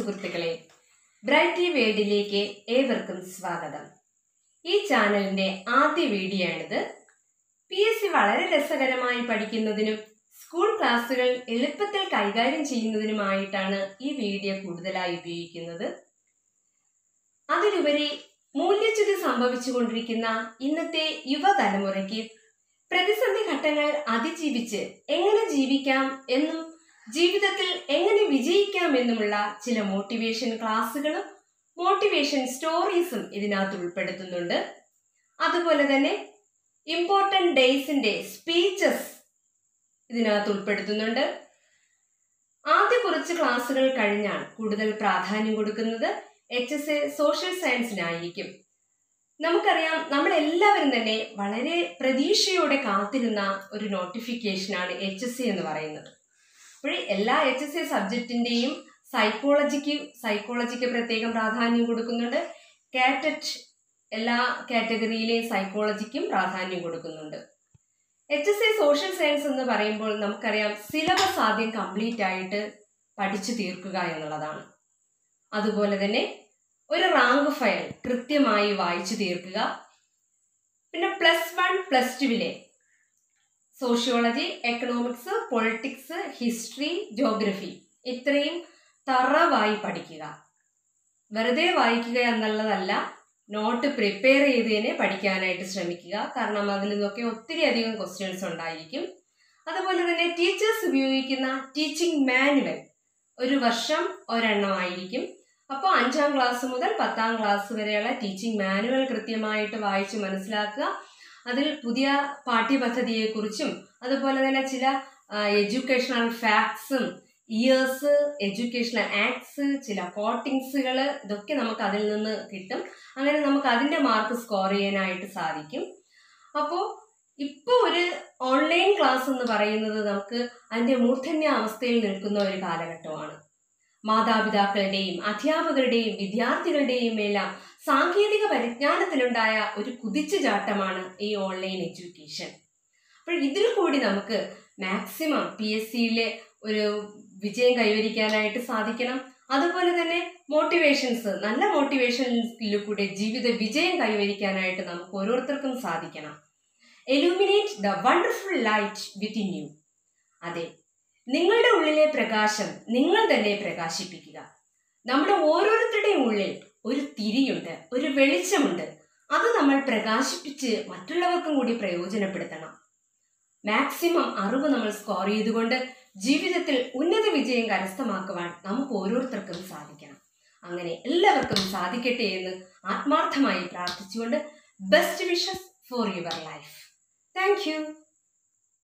സുഹൃത്തുക്കളെ ബ്രൈറ്റി വേൾഡിലേക്ക് ഏവർക്കും സ്വാഗതം ഈ ചാനലിന്റെ ആദ്യ വീഡിയോ ആണിത് പി എസ് സി വളരെ രസകരമായി പഠിക്കുന്നതിനും സ്കൂൾ ക്ലാസ്സുകൾ എളുപ്പത്തിൽ കൈകാര്യം ചെയ്യുന്നതിനുമായിട്ടാണ് ഈ വീഡിയോ കൂടുതലായി ഉപയോഗിക്കുന്നത് അതിലുപരി മൂല്യച്യുതി സംഭവിച്ചുകൊണ്ടിരിക്കുന്ന ഇന്നത്തെ യുവതലമുറയ്ക്ക് പ്രതിസന്ധി ഘട്ടങ്ങൾ അതിജീവിച്ച് എങ്ങനെ ജീവിക്കാം എന്നും ജീവിതത്തിൽ എങ്ങനെ വിജയിക്കാം എന്നുമുള്ള ചില മോട്ടിവേഷൻ ക്ലാസ്സുകളും മോട്ടിവേഷൻ സ്റ്റോറീസും ഇതിനകത്ത് ഉൾപ്പെടുത്തുന്നുണ്ട് അതുപോലെ തന്നെ ഇമ്പോർട്ടൻ്റ് ഡേയ്സിന്റെ സ്പീച്ചസ് ഇതിനകത്ത് ഉൾപ്പെടുത്തുന്നുണ്ട് ആദ്യ കുറച്ച് ക്ലാസ്സുകൾ കഴിഞ്ഞാൽ കൂടുതൽ പ്രാധാന്യം കൊടുക്കുന്നത് എച്ച് എസ് എ സോഷ്യൽ സയൻസിനായിരിക്കും നമുക്കറിയാം നമ്മൾ എല്ലാവരും തന്നെ വളരെ പ്രതീക്ഷയോടെ കാത്തിരുന്ന ഒരു നോട്ടിഫിക്കേഷനാണ് എച്ച് എസ് സി എന്ന് പറയുന്നത് അപ്പോൾ എല്ലാ എച്ച് എസ് എ സബ്ജക്റ്റിൻ്റെയും സൈക്കോളജിക്ക് സൈക്കോളജിക്ക് പ്രത്യേകം പ്രാധാന്യം കൊടുക്കുന്നുണ്ട് കാറ്ററ്റ് എല്ലാ കാറ്റഗറിയിലെയും സൈക്കോളജിക്കും പ്രാധാന്യം കൊടുക്കുന്നുണ്ട് H S A social science എന്ന് പറയുമ്പോൾ നമുക്കറിയാം സിലബസ് ആദ്യം കംപ്ലീറ്റ് ആയിട്ട് പഠിച്ചു തീർക്കുക എന്നുള്ളതാണ് അതുപോലെ തന്നെ ഒരു റാങ്ക് ഫയൽ കൃത്യമായി വായിച്ചു തീർക്കുക പിന്നെ പ്ലസ് വൺ പ്ലസ് ടുവിലെ sociology economics politics history geography ഇത്രയും തറവായി പഠിക്കുക വെറുതെ വായിക്കുക എന്നുള്ളതല്ല നോട്ട് പ്രിപ്പയർ ചെയ്ത് തന്നെ പഠിക്കാനായിട്ട് ശ്രമിക്കുക കാരണം അതിൽ നിന്നൊക്കെ ഒത്തിരി അധികം ക്വസ്റ്റ്യൻസ് ഉണ്ടായിരിക്കും അതുപോലെ തന്നെ ടീച്ചേഴ്സ് ഉപയോഗിക്കുന്ന ടീച്ചിങ് മാനുവൽ ഒരു വർഷം ഒരെണ്ണമായിരിക്കും അപ്പോൾ അഞ്ചാം ക്ലാസ് മുതൽ പത്താം ക്ലാസ് വരെയുള്ള ടീച്ചിങ് മാനുവൽ കൃത്യമായിട്ട് വായിച്ച് മനസ്സിലാക്കുക അതിൽ പുതിയ പാഠ്യപദ്ധതിയെക്കുറിച്ചും അതുപോലെ തന്നെ ചില എഡ്യൂക്കേഷണൽ ഫാക്ട്സും ഇയേഴ്സ് എഡ്യൂക്കേഷണൽ ആക്ട്സ് ചില കോട്ടിങ്സുകൾ ഇതൊക്കെ നമുക്ക് അതിൽ നിന്ന് കിട്ടും അങ്ങനെ നമുക്ക് അതിൻ്റെ മാർക്ക് സ്കോർ ചെയ്യാനായിട്ട് സാധിക്കും അപ്പോൾ ഇപ്പോൾ ഒരു ഓൺലൈൻ ക്ലാസ് എന്ന് പറയുന്നത് നമുക്ക് അതിൻ്റെ മൂർധന്യ അവസ്ഥയിൽ നിൽക്കുന്ന ഒരു കാലഘട്ടമാണ് മാതാപിതാക്കളുടെയും അധ്യാപകരുടെയും വിദ്യാർത്ഥികളുടെയും എല്ലാം സാങ്കേതിക പരിജ്ഞാനത്തിലുണ്ടായ ഒരു കുതിച്ചുചാട്ടമാണ് ഈ ഓൺലൈൻ എഡ്യൂക്കേഷൻ അപ്പോൾ ഇതിൽ കൂടി നമുക്ക് മാക്സിമം പി എസ് സിയിലെ ഒരു വിജയം കൈവരിക്കാനായിട്ട് സാധിക്കണം അതുപോലെ തന്നെ മോട്ടിവേഷൻസ് നല്ല മോട്ടിവേഷൻസിൽ കൂടെ ജീവിത വിജയം കൈവരിക്കാനായിട്ട് നമുക്ക് ഓരോരുത്തർക്കും സാധിക്കണം illuminate the wonderful light within you അതെ നിങ്ങളുടെ ഉള്ളിലെ പ്രകാശം നിങ്ങൾ തന്നെ പ്രകാശിപ്പിക്കുക നമ്മുടെ ഓരോരുത്തരുടെയും ഉള്ളിൽ ഒരു തിരിയുണ്ട് ഒരു വെളിച്ചമുണ്ട് അത് നമ്മൾ പ്രകാശിപ്പിച്ച് മറ്റുള്ളവർക്കും കൂടി പ്രയോജനപ്പെടുത്തണം മാക്സിമം അറിവ് നമ്മൾ സ്കോർ ചെയ്തുകൊണ്ട് ജീവിതത്തിൽ ഉന്നത വിജയം കരസ്ഥമാക്കുവാൻ നമുക്ക് ഓരോരുത്തർക്കും സാധിക്കണം അങ്ങനെ എല്ലാവർക്കും സാധിക്കട്ടെ എന്ന് ആത്മാർത്ഥമായി പ്രാർത്ഥിച്ചുകൊണ്ട് best wishes for your life thank U